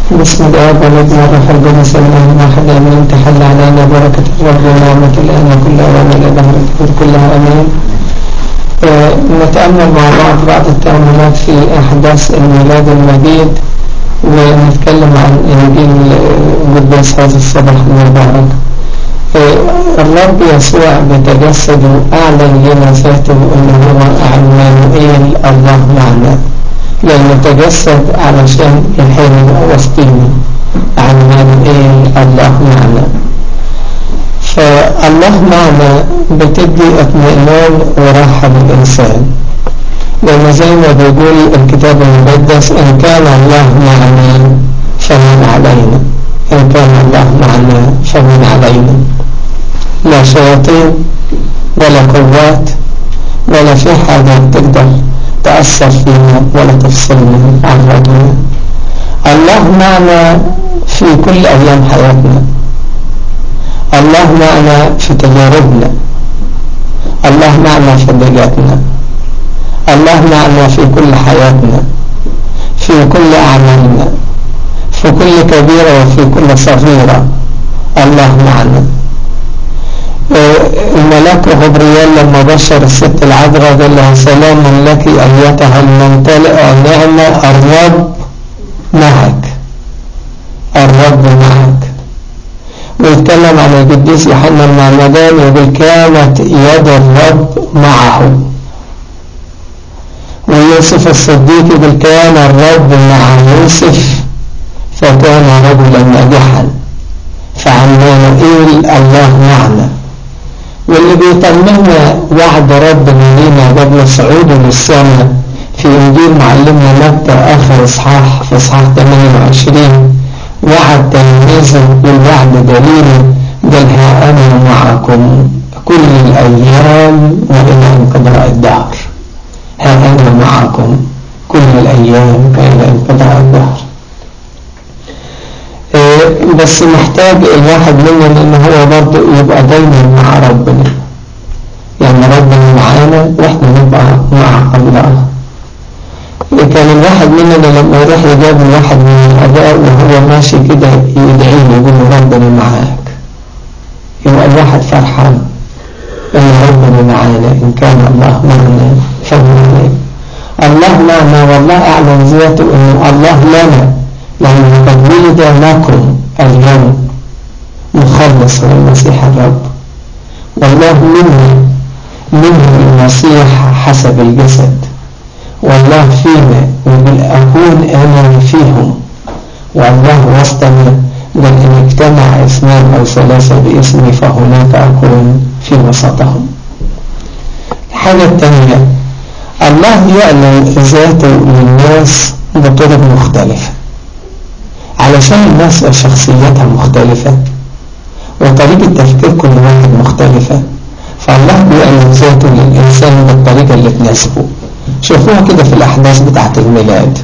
بسم الله والابن والروح القدس الله واحد امين تحل علينا بركة الرب ونعمة الان كل اوان الى دهر الدهور كلها امين آه نتأمل مع بعض بعض التأملات في احداث الميلاد المجيد ونتكلم عن انجيل قداس هذا الصباح المبارك آه الرب يسوع بتجسد واعلن لنا ذاته انه هو عمانوئيل الله معنا لأنه تجسد علشان يحل وسطينا عنوان إيه الله معنا فالله معنا بتدي اطمئنان وراحة للإنسان لأن زي ما بيقول الكتاب المقدس إن كان الله معنا فمن علينا إن كان الله معنا فمن علينا لا شياطين ولا قوات ولا في حاجة تقدر تأثر فينا ولا تفصلنا عن ربنا الله معنا في كل أيام حياتنا الله معنا في تجاربنا الله معنا في ضيقاتنا الله معنا في كل حياتنا في كل أعمالنا في كل كبيرة وفي كل صغيرة الله معنا الملاك غبريال لما بشر الست العذراء قال لها سلام لك أيتها الممتلئة نعمة الرب معك الرب معك ويتكلم عن القديس يوحنا المعمدان يقول كانت يد الرب معه ويوسف الصديق يقول كان الرب مع يوسف فكان رجلا ناجحا فعمانوئيل الله معنا واللي بيطمنا وعد ربنا لينا قبل صعوده للسماء في انجيل معلمنا متى اخر اصحاح في اصحاح 28 وعد تلميذه والوعد دليل قال ها انا معكم كل الايام والى انقضاء الدهر ها انا معكم كل الايام والى انقضاء الدهر بس محتاج الواحد مننا ان هو برضه يبقى دايما مع ربنا يعني ربنا معانا واحنا نبقى مع الله كان الواحد مننا لما يروح يجاب واحد من الاباء وهو ماشي كده يدعي له يقول له ربنا معاك يبقى الواحد فرحان ان ربنا معانا ان كان الله معنا فهو الله معنا والله اعلم ذاته انه الله لنا لأنه قد ولد لكم اليوم مخلص المسيح الرب والله منا منه المسيح حسب الجسد والله فينا ويقول أكون أنا فيهم والله وسطنا بل إن اجتمع اثنان أو ثلاثة باسمي فهناك أكون في وسطهم الحاجة الثانية الله يعلن ذاته للناس بطرق مختلفة علشان الناس شخصياتها مختلفة وطريقة تفكير كل واحد مختلفة فالله بيعلن ذاته للإنسان بالطريقة اللي تناسبه شوفوها كده في الأحداث بتاعة الميلاد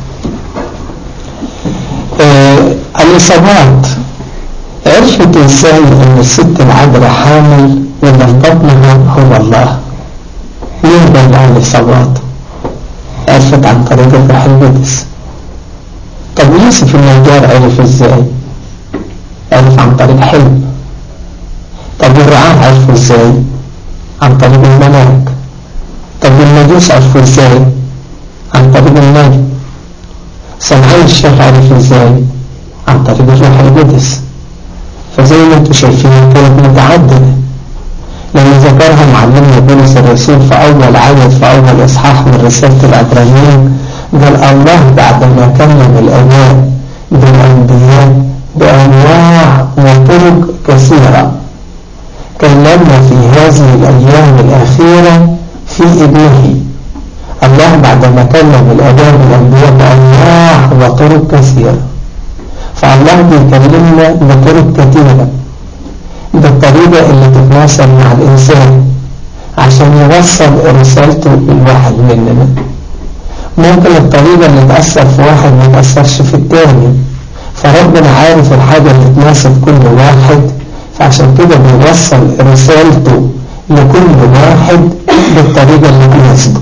آه الإصابات عرفت ازاي ان الست العذراء حامل واللي في بطنها هو الله مين قال لها الإصابات عرفت عن طريق الروح القدس طب يوسف النجار عرف ازاي عرف عن طريق حلم طب الرعاة عرفوا ازاي عن طريق الملاك طب المجوس عرفوا ازاي عن طريق النبي سمعان الشيخ عرف ازاي عن طريق الروح القدس فزي ما انتم شايفين كانت متعددة لما ذكرها معلمنا بولس الرسول في أول عدد في أول إصحاح من رسالة العبرانيين قال الله بعدما كلم الآباء بالأنبياء بأنواع وطرق كثيرة كلمنا في هذه الأيام الأخيرة في ابنه الله بعدما كلم الآباء بالأنبياء بأنواع وطرق كثيرة فالله بيكلمنا بطرق كثيرة بالطريقة اللي تتناسب مع الإنسان عشان يوصل رسالته للواحد مننا ممكن الطريقة اللي تأثر في واحد ما تأثرش في التاني فربنا عارف الحاجة اللي تناسب كل واحد فعشان كده بيوصل رسالته لكل واحد بالطريقة اللي تناسبه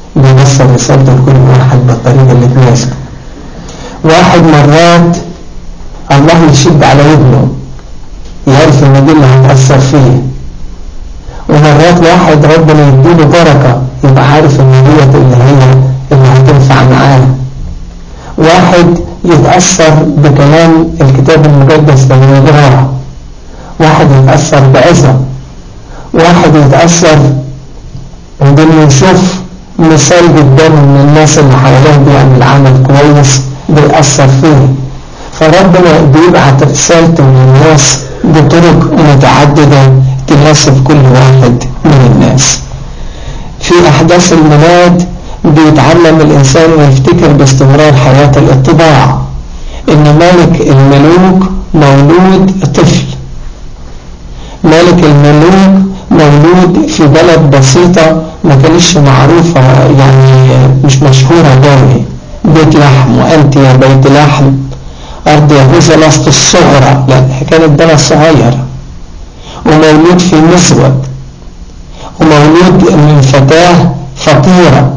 بيوصل رسالته لكل واحد بالطريقة اللي تناسبه واحد مرات الله يشد على ابنه يعرف ان دي اللي هتأثر فيه ومرات واحد ربنا يديله بركة يبقى عارف ان ديت اللي هي اللي هتنفع معاه واحد يتأثر بكلام الكتاب المقدس لما يقراه واحد يتأثر بأذى واحد يتأثر بأنه يشوف مثال قدامه من الناس اللي حواليه بيعمل عمل كويس بيأثر فيه فربنا بيبعت رسالته للناس بطرق متعددة تناسب كل واحد من الناس في أحداث الميلاد بيتعلم الإنسان ويفتكر باستمرار حياة الاتباع إن ملك الملوك مولود طفل ملك الملوك مولود في بلد بسيطة ما كانش معروفة يعني مش مشهورة قوي بيت لحم وأنت يا بيت لحم أرض يهوذا لست الصغرى لا كانت بلد صغيرة ومولود في مسود ومولود من فتاة فطيرة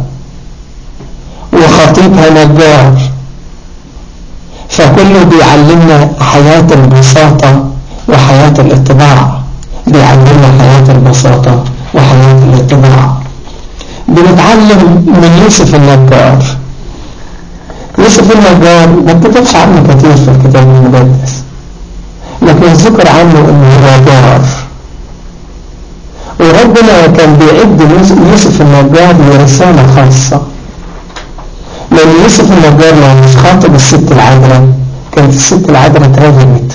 وخطيبها نجار فكله بيعلمنا حياة البساطة وحياة الاتباع بيعلمنا حياة البساطة وحياة الاتباع بنتعلم من يوسف النجار يوسف النجار ما كتبش عنه كثير في الكتاب المقدس لكن ذكر عنه انه هو جار وربنا كان بيعد يوسف النجار لرسالة خاصة لأن يوسف النجار لو مش خاطب الست العذراء كانت الست العذراء اترجمت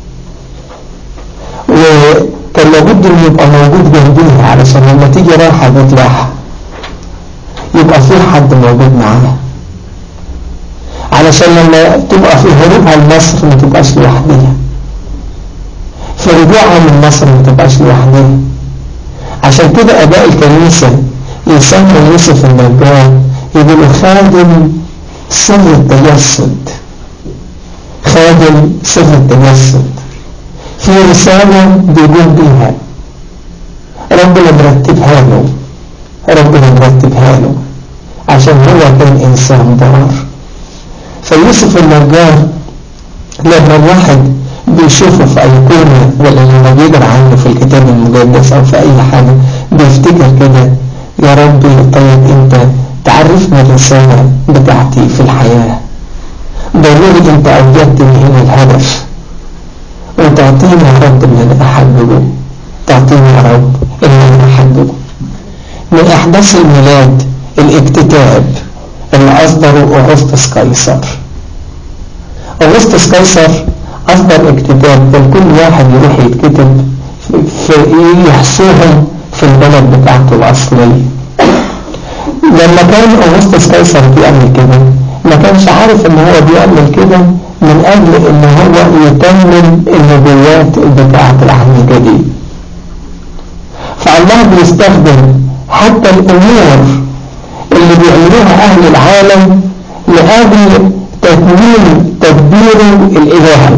وكان لابد انه يبقى موجود جنبيها علشان لما تيجي رايحة بيت لحم يبقى في حد موجود معاها علشان لما تبقى في هروبها لمصر ما تبقاش لوحدها في رجوعها من مصر ما تبقاش لوحدها عشان كده اباء الكنيسة يسموا يوسف النجار يقولوا خادم سر التجسد خادم سر التجسد في رسالة بيقول بيها ربنا مرتبها له ربنا مرتبها له عشان هو كان إنسان بار فيوسف النجار لما الواحد بيشوفه في أيقونة ولا لما بيقرأ عنه في الكتاب المقدس أو في أي حاجة بيفتكر كده يا ربي طيب أنت تعرفنا الرسالة بتاعتي في الحياة ضروري أنت أوجدتني هنا الهدف وتعطيني يا رب اللي أنا أحببه تعطيني يا رب اللي أنا أحببه من أحداث الميلاد الاكتتاب اللي أصدره أغسطس قيصر أغسطس قيصر أصدر اكتتاب لكل واحد يروح يتكتب في يحصوهم في البلد بتاعته الأصلية لما كان أغسطس قيصر بيعمل كده ما كانش عارف ان هو بيعمل كده من اجل ان هو يتمم النبوات بتاعة العهد الجديد فالله بيستخدم حتى الامور اللي بيعملوها اهل العالم لاجل تتميم تدبيره الالهي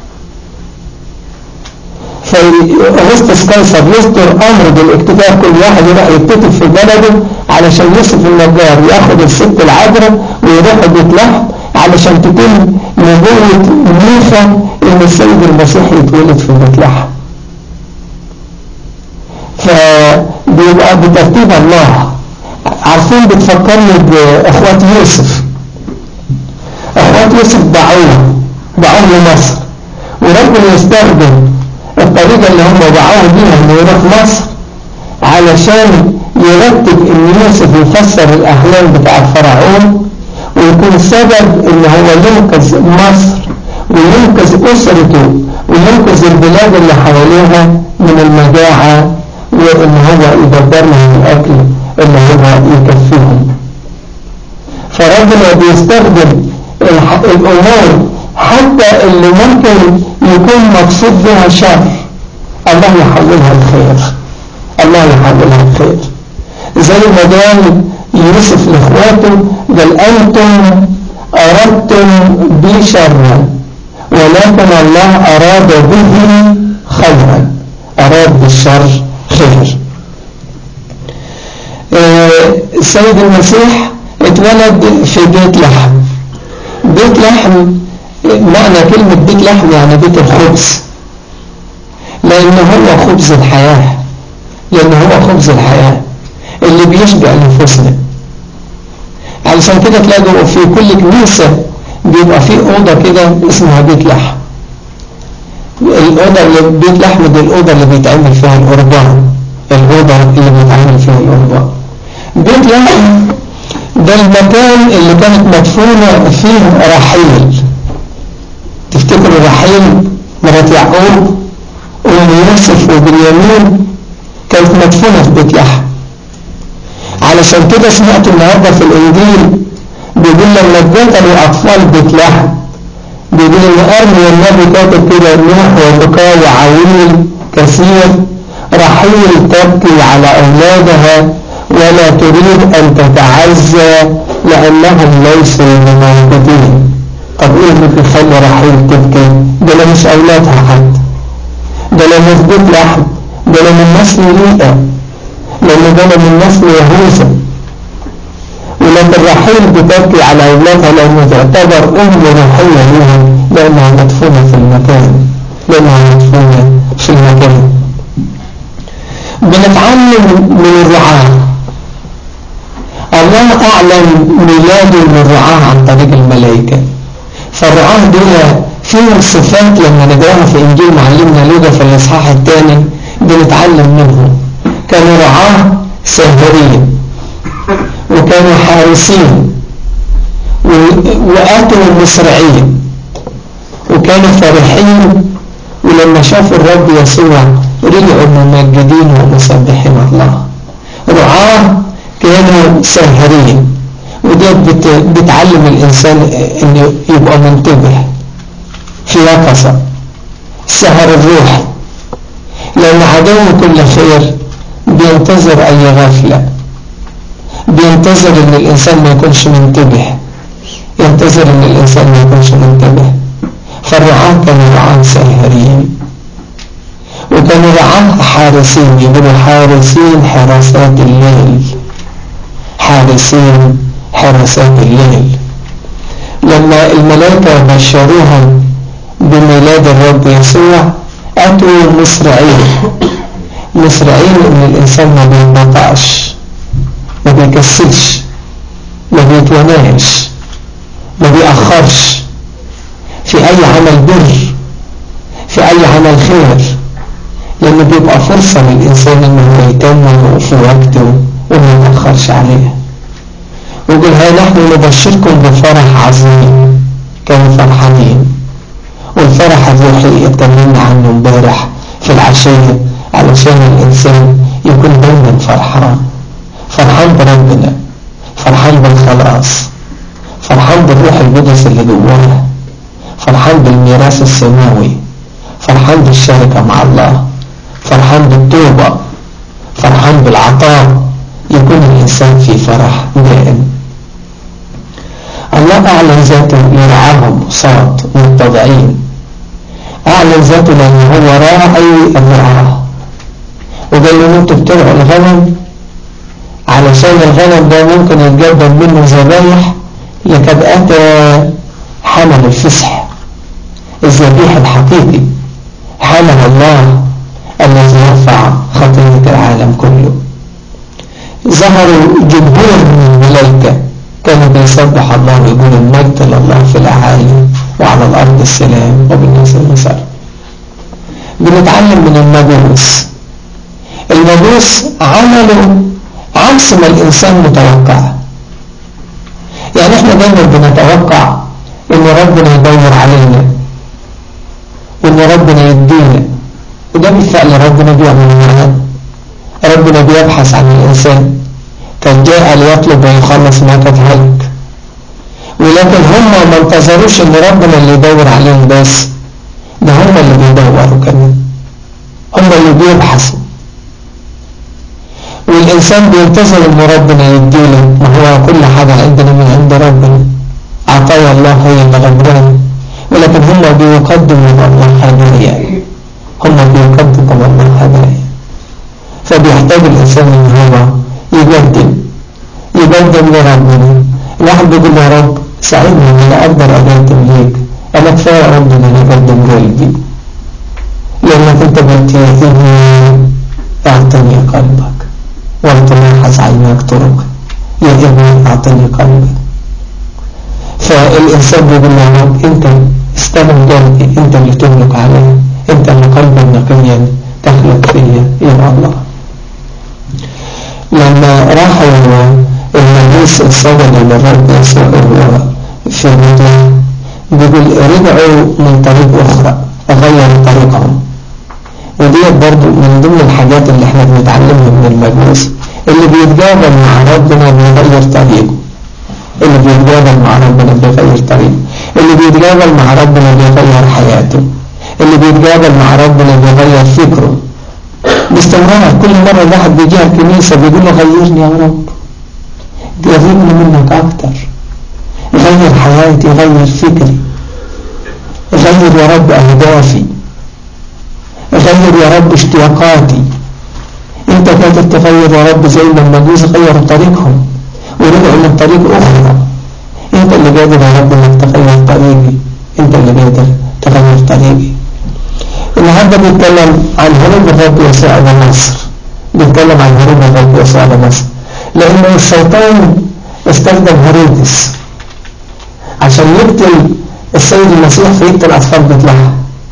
فأغسطس قيصر يصدر أمر بالاكتتاب كل واحد يروح يكتتب في بلده علشان يوسف النجار ياخد الست العذراء ويروح بيت لحم علشان تكون نبوة ميخا إن السيد المسيح يتولد في بيت لحم فبيبقى بترتيب الله عارفين بتفكرني بإخوات يوسف إخوات يوسف ضاعوه ضاعوه لمصر وربنا يستخدم الطريقة اللي هم ضعوه بيها انه يروح مصر علشان يرتب ان يوسف يفسر الاحلام بتاع الفرعون ويكون سبب ان هو ينقذ مصر وينقذ اسرته وينقذ البلاد اللي حواليها من المجاعة وان هو يدبر لهم الاكل اللي هو يكفيهم فربنا بيستخدم الامور حتى اللي ممكن يكون مقصود بها شر الله يحولها الخير الله يحولها الخير زي ما قال يوسف لاخواته قال انتم اردتم بي شرا ولكن الله اراد به خيرا اراد بالشر خير السيد المسيح اتولد في بيت لحم بيت لحم معنى كلمة بيت لحم يعني بيت الخبز لأن هو خبز الحياة لأن هو خبز الحياة اللي بيشبع نفوسنا علشان كده تلاقوا في كل كنيسة بيبقى في أوضة كده اسمها بيت لحم الأوضة اللي بيت لحم دي الأوضة اللي بيتعمل فيها القربان الأوضة اللي بيتعمل فيها القربان بيت لحم ده المكان اللي كانت مدفونة فيه رحيل تفتكروا رحيل مرات يعقوب وأم يوسف وبنيامين كانت مدفونة في بيت لحم علشان كده سمعت النهاردة في الإنجيل بيقول لما اتقتلوا أطفال بيت لحم بيقول إن أرمي النبي كاتب كده نوح وبكاء وعويل كثير رحيل تبكي على أولادها ولا تريد أن تتعزى لأنهم ليسوا موجودين طب إيه اللي بيخلي رحيل تبكي ده لا مش أولادها حتى ده لا مش بيت لحم ده لا من نسل ليئة لأن ده من نسل يهوذا ولكن رحيل بتبكي على أولادها لأنه تعتبر أم روحية لهم لأنها مدفونة في المكان لأنها مدفونة في المكان بنتعلم من الرعاة الله أعلم ميلاده للرعاة عن طريق الملائكة فالرعاة دول فيهم صفات لما نقراها في إنجيل معلمنا لوقا في الإصحاح الثاني بنتعلم منهم كانوا رعاة ساهرين وكانوا حارسين وآتوا مسرعين وكانوا فرحين ولما شافوا الرب يسوع رجعوا ممجدين ومسبحين الله رعاة كانوا ساهرين ودي بت... بتعلم الإنسان أنه يبقى منتبه في يقظة السهر الروحي لأن عدو كل خير بينتظر أي غفلة بينتظر أن الإنسان ما يكونش منتبه ينتظر أن الإنسان ما يكونش منتبه فالرعاة كانوا رعاة ساهرين وكانوا رعاة حارسين يقولوا حارسين حراسات الليل حارسين حراسات الليل لما الملائكة بشروها بميلاد الرب يسوع أتوا مسرعين مسرعين ان الانسان ما بينقطعش ما بيكسلش ما بيتوناش ما بيأخرش في اي عمل بر في اي عمل خير لانه بيبقى فرصة للانسان انه يتم في وقته وما يتأخرش عليه ويقول ها نحن نبشركم بفرح عظيم كانوا فرحانين والفرح الروحي اتكلمنا عنه امبارح في العشيه علشان الإنسان يكون دايما فرحان فرحان بربنا فرحان بالخلاص فرحان بالروح القدس اللي جواه فرحان بالميراث السماوي فرحان بالشركة مع الله فرحان بالتوبة فرحان بالعطاء يكون الإنسان في فرح دائم الله أعلن ذاته يرعاهم صاد متضعين أعلن ذاته لأنه هو راعي الرعاه وقال له انتوا بترعوا الغنم علشان الغنم ده ممكن يتقدم منه ذبايح لقد أتى حمل الفسح الذبيح الحقيقي حمل الله الذي يرفع خطية العالم كله ظهروا جمهور من الملائكة كانوا بيسبح الله ويقول المجد لله في الأعالي وعلى الأرض السلام وبالناس المسار بنتعلم من المجوس المجوس عملوا عكس ما الإنسان متوقع يعني احنا دايما بنتوقع ان ربنا يدور علينا وان ربنا يدينا وده بالفعل ربنا بيعمل معانا ربنا بيبحث عن الإنسان كان جاء ليطلب ويخلص ما قد هلك ولكن هم ما انتظروش ان ربنا اللي يدور عليهم بس ده هم اللي بيدوروا كمان هم اللي بيبحثوا والإنسان بينتظر ان ربنا يديله ما هو كل حاجة عندنا من عند ربنا عطايا الله هي اللي غبران ولكن هم بيقدموا الله هدايا هم بيقدموا الله هدايا فبيحتاج الإنسان ان هو يقدم يقدم لربنا الواحد بيقول يا رب ساعدني ان انا اقدر اقدم ليك أنا كفاية يا رب إن أنا أقدم قلبي لأنك أنت قلت يا ابني أعطني قلبك ولتلاحظ عيناك طرق يا ابني أعطني قلبك فالإنسان بيقول له يا رب أنت استلم قلبي أنت اللي تملك عليه أنت اللي قلبا نقيا تخلق فيا يا الله لما راحوا المجلس الصدد للرب يسوع في المدينة بيقول رجعوا من طريق أخرى غيروا طريقهم وديت برضو من ضمن الحاجات اللي احنا بنتعلمها من المجلس اللي بيتجابل مع ربنا بيغير طريقه اللي بيتجابل مع ربنا بيغير طريقه اللي بيتجابل مع ربنا بيغير حياته اللي بيتجابل مع ربنا بيغير فكره باستمرار كل مرة الواحد بيجي الكنيسة بيقول له غيرني يا رب قربني منك أكتر غير حياتي غير فكري غير يا رب أهدافي غير يا رب اشتياقاتي انت قادر تغير يا رب زي ما المجوس غيروا طريقهم ورجعوا من طريق أخرى انت اللي قادر يا رب انك تغير طريقي انت اللي قادر تغير طريقي النهارده بيتكلم عن هروب الرب يسوع إلى مصر بيتكلم عن هروب الرب يسوع إلى مصر لأنه الشيطان استخدم هيرودس عشان يقتل السيد المسيح في يقتل أطفال بيتلحم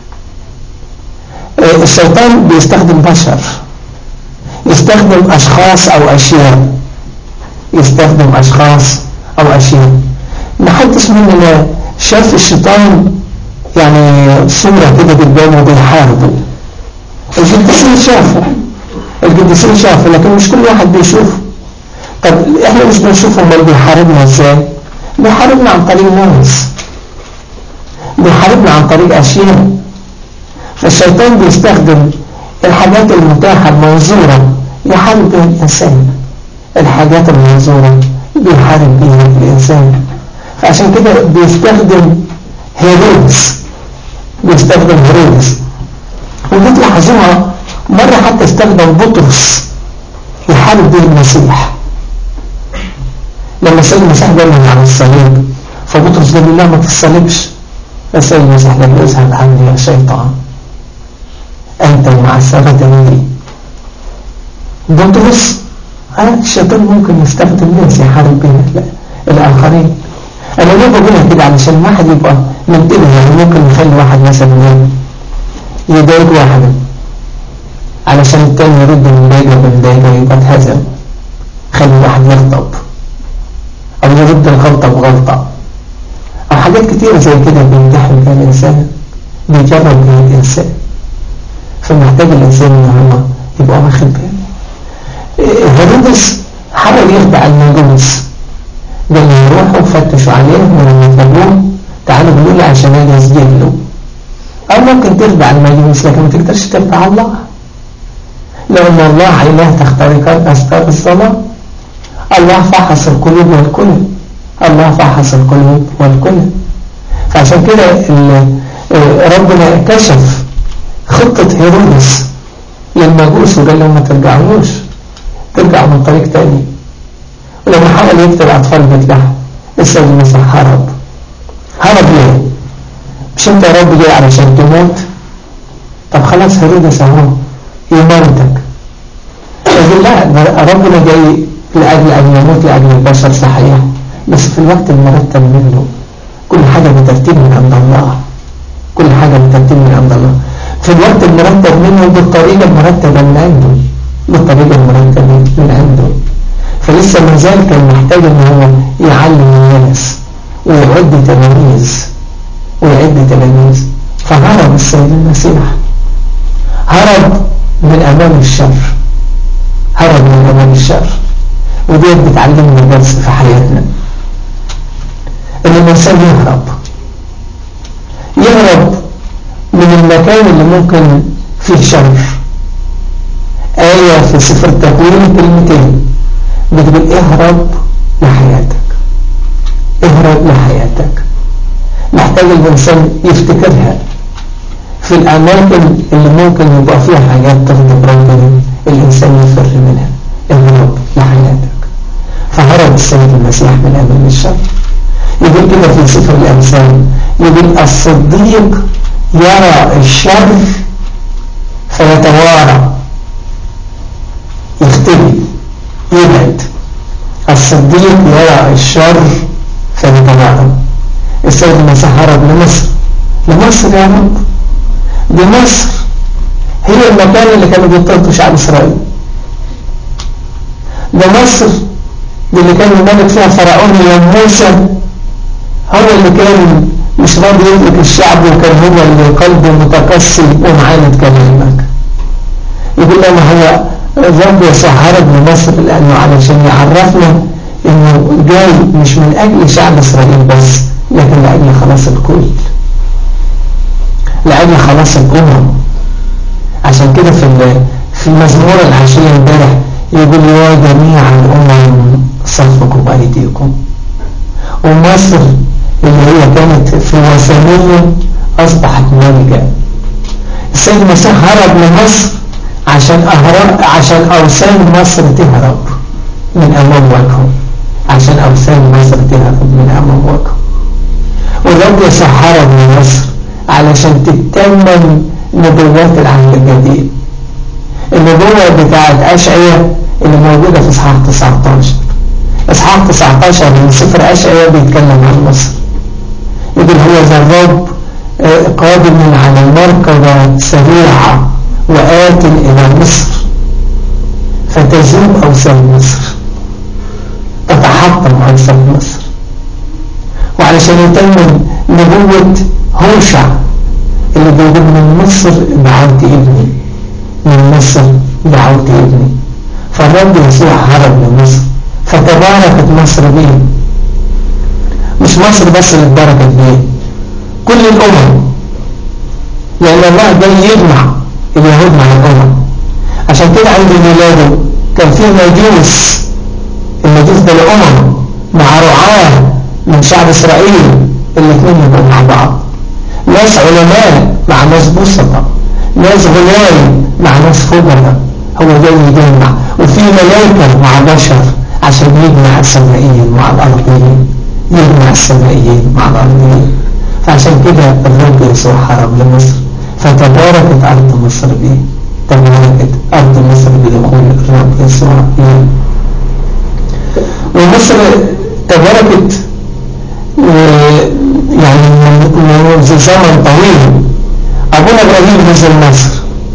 الشيطان بيستخدم بشر يستخدم أشخاص أو أشياء يستخدم أشخاص أو أشياء محدش مننا شاف الشيطان يعني صورة كده قدامه بيحاربه القديسين شافوا القديسين شافوا لكن مش كل واحد بيشوفه طب احنا مش بنشوفه امال بيحاربنا ازاي بيحاربنا عن طريق ناس بيحاربنا عن طريق اشياء فالشيطان بيستخدم الحاجات المتاحة المنظورة يحارب بها الإنسان الحاجات المنظورة بيحارب بها الإنسان فعشان كده بيستخدم هيرودس بيستخدم هيرودس ودي تلاحظوها مرة حتى استخدم بطرس يحارب به المسيح لما السيد المسيح قال له عن الصليب فبطرس قال له لا ما تتصلبش السيد المسيح قال له اذهب عني يا شيطان أنت مع السبت لي بطرس الشيطان ممكن يستخدم ناس يحارب بها الآخرين أنا ليه بقولها كده علشان واحد يبقى منتبه يعني ممكن يخلي واحد مثلا يضايق واحد علشان التاني يرد من ضايقه من ضايقه يبقى اتهزم خلي واحد يغضب أو يرد الغلطة بغلطة أو حاجات كتيرة زي كده بيمتحن بها الإنسان بيجرب بها الإنسان فمحتاج الإنسان إن هو يبقى واخد باله هيرودس حاول يخدع المجوس قال له يروحوا فتشوا عليه ولما يطلبوه تعالوا قولوا لي عشان اجي اسجد له او ممكن تخدع المجوس لكن ما تقدرش تخدع الله لان الله اله تخترق استار الصلاه الله فحص القلوب والكل الله فحص القلوب والكل فعشان كده ربنا كشف خطة هيرودس للمجوس وقال لهم ما ترجعوش ترجعوا من طريق تاني ولما حاول يقتل أطفال بيت لحم السيد المسيح هرب هرب ليه؟ مش انت يا رب جاي علشان تموت طب خلاص هيرودس اهو يموتك يقول لا ربنا جاي لأجل أن يموت لأجل البشر صحيح بس في الوقت المرتب منه كل حاجة بترتيب من عند الله كل حاجة بترتيب من عند الله في الوقت المرتب منه بالطريقة المرتبة من عنده بالطريقة المرتبة من عنده فلسه ما زال كان محتاج ان هو يعلم الناس ويعد تلاميذ ويعد تلاميذ فهرب السيد المسيح هرب من امام الشر هرب من امام الشر وديت بتعلمنا درس في حياتنا ان الانسان يهرب يهرب من المكان اللي ممكن فيه شر آية في سفر التكوين كلمتين بتقول اهرب لحياتك اهرب لحياتك محتاج الإنسان يفتكرها في الأماكن اللي ممكن يبقى فيها حاجات تغضب ربنا الإنسان يفر منها اهرب لحياتك فهرب السيد المسيح من أمام الشر يقول كده في سفر الأمثال يقول الصديق يرى الشر فيتوارى يختبي يبعد الصديق يرى الشر فيتوارى السيد المسيح هرب لمصر لمصر يا رب دي مصر هي المكان اللي كانوا بيطردوا شعب إسرائيل ده مصر دي اللي كان الملك فيها فرعون يا موسى هو اللي كان مش راضي يملك الشعب وكان هو اللي قلبه متقسي ومعاند كلامك يقول لنا هو الرب يسوع هرب من مصر لأنه علشان يعرفنا انه جاي مش من اجل شعب اسرائيل بس لكن لأجل خلاص الكل لأجل خلاص الأمم عشان كده في في المزمور العشية امبارح يقول يا جميع الأمم صفقوا أيديكم ومصر اللي هي كانت في وثنية أصبحت ملجأ السيد المسيح هرب من مصر عشان أهرب عشان أوثان مصر تهرب من أمام وجهه عشان أوثان مصر تهرب من أمام وجهه والرب يسوع هرب من مصر علشان تتمم نبوات العهد الجديد النبوة بتاعت أشعية اللي موجودة في إصحاح 19 إصحاح 19 من سفر أشعية بيتكلم عن مصر يقول هو ذا الرب قادم على المركبة سريعة وآت إلى مصر فتزول أوثان مصر تتحطم أوثان مصر وعلشان يتمم نبوة هوشع اللي بيقول من مصر دعوت ابني من مصر دعوت ابني فالرب يسوع هرب من مصر فتباركت مصر بيه مش مصر بس اللي اتباركت بيه كل الأمم لأن الله جاي يجمع اليهود مع الأمم عشان كده عند ميلاده كان في مجوس المجوس ده الأمم مع رعاه من شعب إسرائيل الاثنين يبقوا مع بعض ناس علماء مع ناس بسطة ناس غلال مع ناس فضلاء هو جاي يجمع وفي ملائكة مع بشر عشان يجمع السمائيين مع الأرضيين يجمع السمائيين مع الأرضيين فعشان كده الرب يسوع هرب لمصر فتباركت أرض مصر به تباركت أرض مصر بدخول الرب يسوع فيه ومصر تباركت يعني منذ زمن طويل أبونا إبراهيم نزل مصر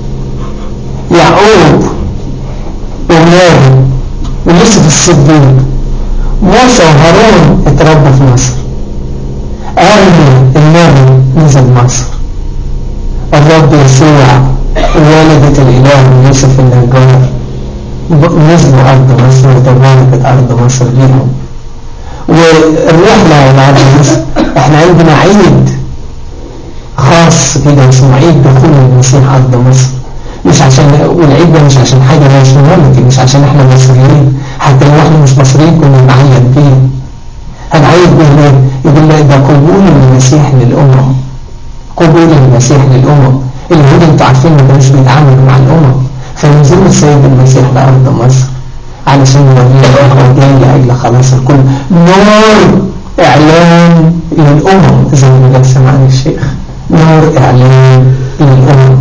يعقوب وولاده ويوسف الصديق موسى وهارون اتربوا في مصر آرمي النبي نزل مصر الرب يسوع والدة الإله يوسف النجار نزلوا أرض مصر وتباركت أرض مصر ليهم والرحلة إلى أرض مصر احنا عندنا عيد خاص كده اسمه عيد دخول المسيح أرض مصر مش عشان والعيد ده مش عشان حاجة ناشوناليتي مش عشان احنا مصريين حتى لو احنا مش مصريين كنا نعيد بيه هنعيد بيه ليه؟ يقول لك ده قبول المسيح للأمم قبول المسيح للأمم اليهود انتوا عارفين ما كانوش بيتعاملوا مع الأمم فنزل السيد المسيح لأرض مصر علشان يورينا هو جاي لأجل خلاص الكل نور إعلان للأمم زي ما قال سمعني الشيخ نور إعلان للأمم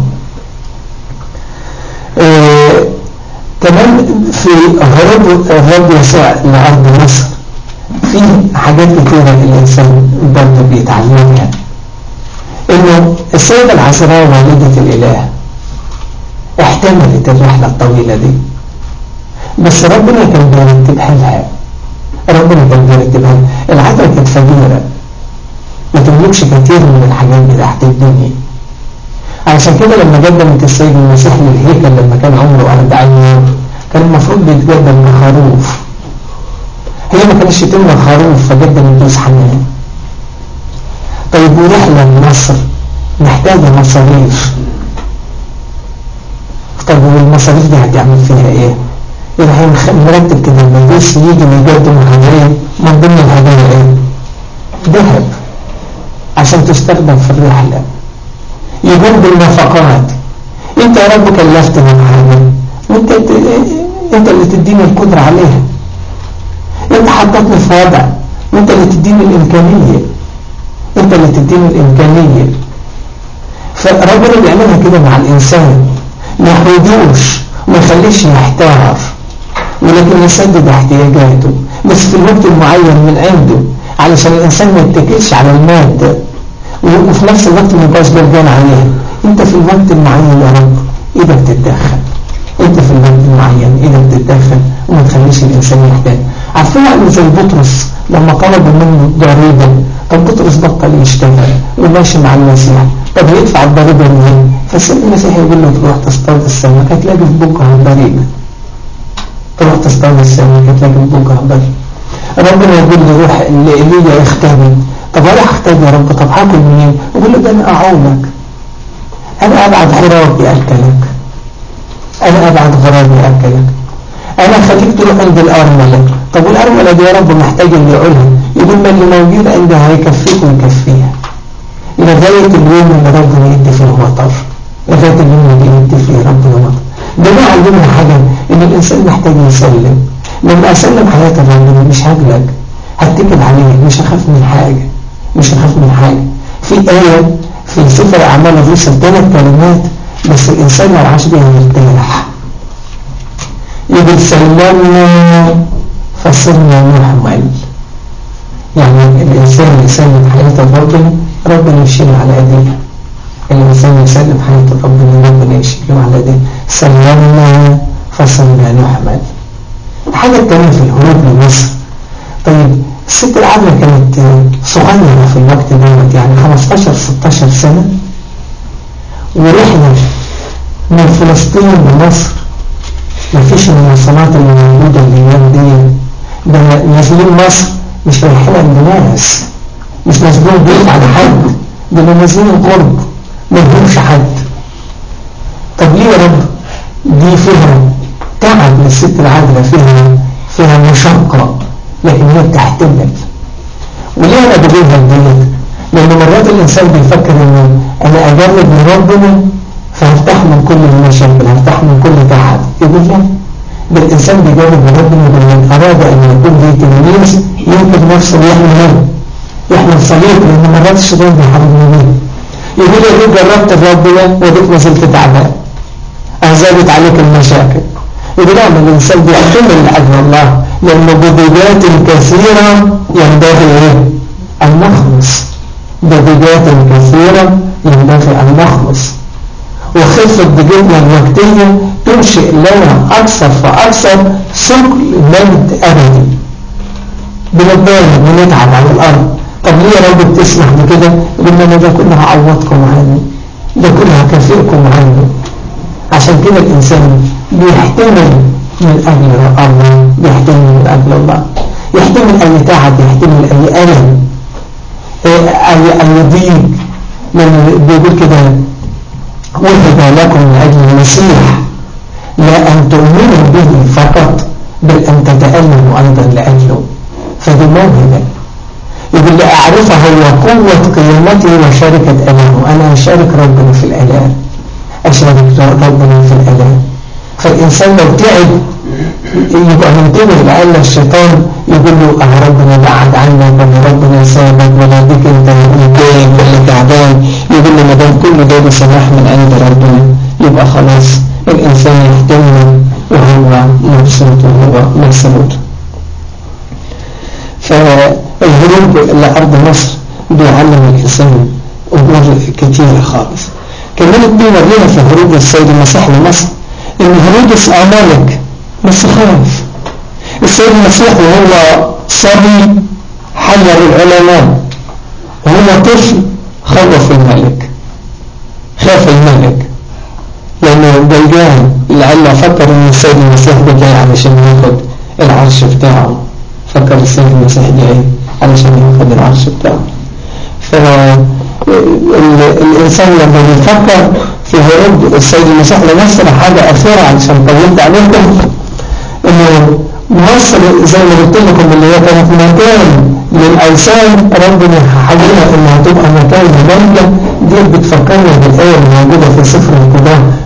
آه كمان في هرب الرب يسوع لأرض مصر في حاجات كتيرة الإنسان برضه بيتعلمها إنه السيدة العذراء والدة الإله احتملت الرحلة الطويلة دي بس ربنا كان بيرتبها لها ربنا كان بيرتبها لها العذراء كانت فقيرة ما تملكش كتير من الحاجات بتاعت الدنيا علشان كده لما قدمت السيد المسيح للهيكل لما كان عمره 40 يوم كان المفروض بيتقدم خروف هي ما كانش تملى خروف فقدمت جوز حمام طيب ورحلة لمصر محتاجة مصاريف طب والمصاريف دي هتعمل فيها ايه؟ يبقى مرتب كده المجوس يجي ويقدم هدايا من ضمن الهدايا ايه؟ ذهب عشان تستخدم في الرحلة يقوم بالنفقات انت يا رب كلفتنا بحاجة وانت انت اللي تديني القدرة عليها انت حطتني في وضع وانت اللي تديني الامكانية انت اللي تديله الامكانية فربنا بيعملها كده مع الانسان ما يحوجوش وما يخليش يحتار ولكن يسدد احتياجاته بس في الوقت المعين من عنده علشان الانسان ما يتكلش على المادة وفي نفس الوقت ما يبقاش جرجان عليها انت في الوقت المعين يا رب ايدك تتدخل انت في الوقت المعين ايدك تتدخل وما تخليش الانسان يحتاج عارفين عامل زي بطرس لما طلبوا منه ضريبة طب بطرس بطل يشتغل وماشي مع المسيح طب يدفع الضريبة منين فالسيد المسيح يقول له تروح تصطاد السمك هتلاقي في بكره الضريبة تروح تصطاد السمك هتلاقي في بكره الضريبة ربنا يقول له روح لإيليا اختبي طب انا اختبي يا رب طب هاكل منين يقول له ده انا اعونك انا ابعد غرابي اكلك انا ابعد غرابي اكلك انا خليك تروح عند الارمله طب والارمله دي يا رب محتاج اللي يقولها يقول ما اللي موجود عندها هيكفيك ويكفيها لغايه اليوم اللي ربنا يدي فيه مطر لغايه اليوم اللي يدي فيه ربنا مطر ده ما علمنا حاجه ان الانسان محتاج يسلم لما اسلم حياتي لربنا مش هجلك هتكل عليه مش هخاف من حاجه مش هخاف من حاجه في ايه في سفر اعمال الرسل ثلاث كلمات بس الانسان لو عاش بيها يرتاح يقول سلمنا فصرنا نحمل يعني الإنسان يسلم حياته ربنا ربنا يشيل على أيديه الإنسان يسلم حياته ربنا ربنا يشيله على أيديه سلمنا فصرنا نحمل الحاجة الثانية في الهروب لمصر طيب الست العاملة كانت صغيرة في الوقت دوت يعني 15-16 سنة ورحنا من فلسطين لمصر مفيش المواصلات اللي موجودة الأيام دي ده نازلين مصر مش رايحين عند ناس مش نازلين بيت على حد ده نازلين قرب ما لهمش حد طب ليه يا رب دي فيها تعب للست العادلة فيها فيها مشقة لكن هي بتحتمل وليه انا بجيبها ديت لان مرات الانسان بيفكر انه انا اجرب من ربنا فهرتاح من كل المشاكل هرتاح من كل تعب يقول لا ده الإنسان بيجرب من ربنا من أراد أن يكون ذي تلميذ يمكن نفسه ويحمل منه يحمل صليب لأن مرات الشيطان بيحاربنا بيه يقول يا دوب جربت ربنا وديك ما زلت تعبان أزادت عليك المشاكل يقول لا من الإنسان بيحتمل لأجل الله لأنه بضيقات كثيرة ينبغي إيه؟ أن نخلص بضيقات كثيرة ينبغي أن نخلص وخفة ضيقتنا الوقتية تنشئ لنا أكثر فأكثر ثقل مجد أبدي بنتضايق بنتعب على الأرض طب ليه يا رب بتسمح بكده؟ قلنا أنا ده كله هعوضكم عنه ده كله هكافئكم عنه عشان كده الإنسان بيحتمل من أجل الله بيحتمل من أجل الله يحتمل أي تعب يحتمل أي ألم أي أي ضيق من بيقول كده وهب لكم من أجل المسيح لا أن تؤمنوا به فقط بل أن تتألموا أيضا لأجله فدي موهبة يقول لي أعرفه وقوة قيامته وشركة ألامه أنا أشارك ربنا في الألام أشارك ربنا في الألام فالإنسان لو تعب يبقى منتبه لأن الشيطان يقول له أه ربنا بعد عنك ولا ربنا سابك ولا بك أنت متضايق ولا تعبان يقول له ما دام كل ده بسماح من عند ربنا يبقى خلاص الإنسان يحتمل وهو مبسوط وهو مسعود فالهروب لأرض مصر بيعلم الإنسان أمور كتيرة خالص كمان بيورينا في هروب السيد المسيح لمصر إن هرودس أمالك بس خاف السيد المسيح وهو صبي حير العلماء وهو طفل خوف الملك خاف الملك لأنه بيجان لعل فكر ان السيد المسيح ده جاي علشان ياخد العرش بتاعه فكر السيد المسيح جاي علشان ياخد العرش بتاعه فالإنسان لما بيفكر في هروب السيد المسيح لمصر حاجة أخيرة علشان طولت عليكم إنه مصر زي ما قلت لكم اللي هي كانت مكان للأوثان ربنا حولها إنها تبقى مكان لملكة دي بتفكرنا بالآية اللي موجودة في سفر القضاء